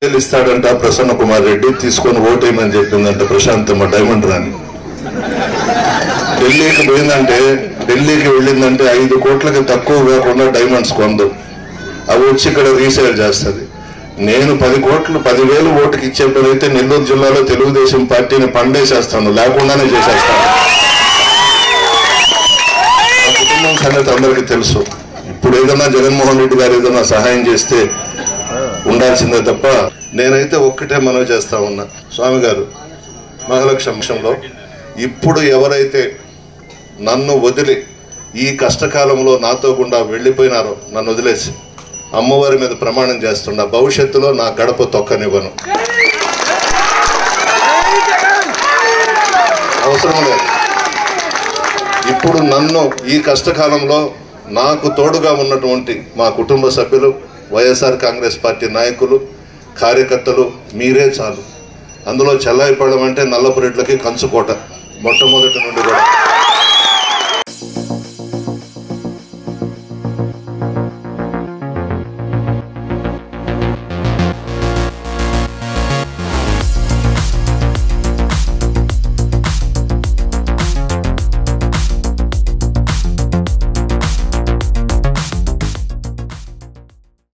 వేలు ఇస్తాడంట ప్రసన్న కుమార్ రెడ్డి తీసుకొని ఓటేయమని చెప్పిందంట ప్రశాంతమ్మ డైమండ్ రాణి ఢిల్లీకి పోయిందంటే ఢిల్లీకి వెళ్ళిందంటే ఐదు కోట్లకి తక్కువ కాకుండా డైమండ్స్ కొందు అవి వచ్చి ఇక్కడ రీసేల్ చేస్తుంది నేను పది కోట్లు పదివేలు ఓటుకి ఇచ్చేటైతే నెల్లూరు జిల్లాలో తెలుగుదేశం పార్టీని పండేసేస్తాను లేకుండానే చేసేస్తాను మా కుటుంబం సంగతి అందరికీ తెలుసు ఇప్పుడు ఏదన్నా జగన్మోహన్ రెడ్డి గారు ఏదన్నా సహాయం చేస్తే ఉండాల్సిందే తప్ప నేనైతే ఒక్కటే మనవి చేస్తా ఉన్నా స్వామి గారు మహాలక్ష్యంలో ఇప్పుడు ఎవరైతే నన్ను వదిలి ఈ కష్టకాలంలో నాతో గుండా వెళ్ళిపోయినారో నన్ను వదిలేసి అమ్మవారి మీద ప్రమాణం చేస్తున్నా భవిష్యత్తులో నా గడప తొక్కనివ్వను అవసరం లేదు ఇప్పుడు నన్ను ఈ కష్టకాలంలో నాకు తోడుగా ఉన్నటువంటి మా కుటుంబ సభ్యులు వైఎస్ఆర్ కాంగ్రెస్ పార్టీ నాయకులు కార్యకర్తలు మీరే చాలు అందులో చెల్లాయిపడడం అంటే నల్లపురెడ్లకి కంచుకోట మొట్టమొదటి నుండి కూడా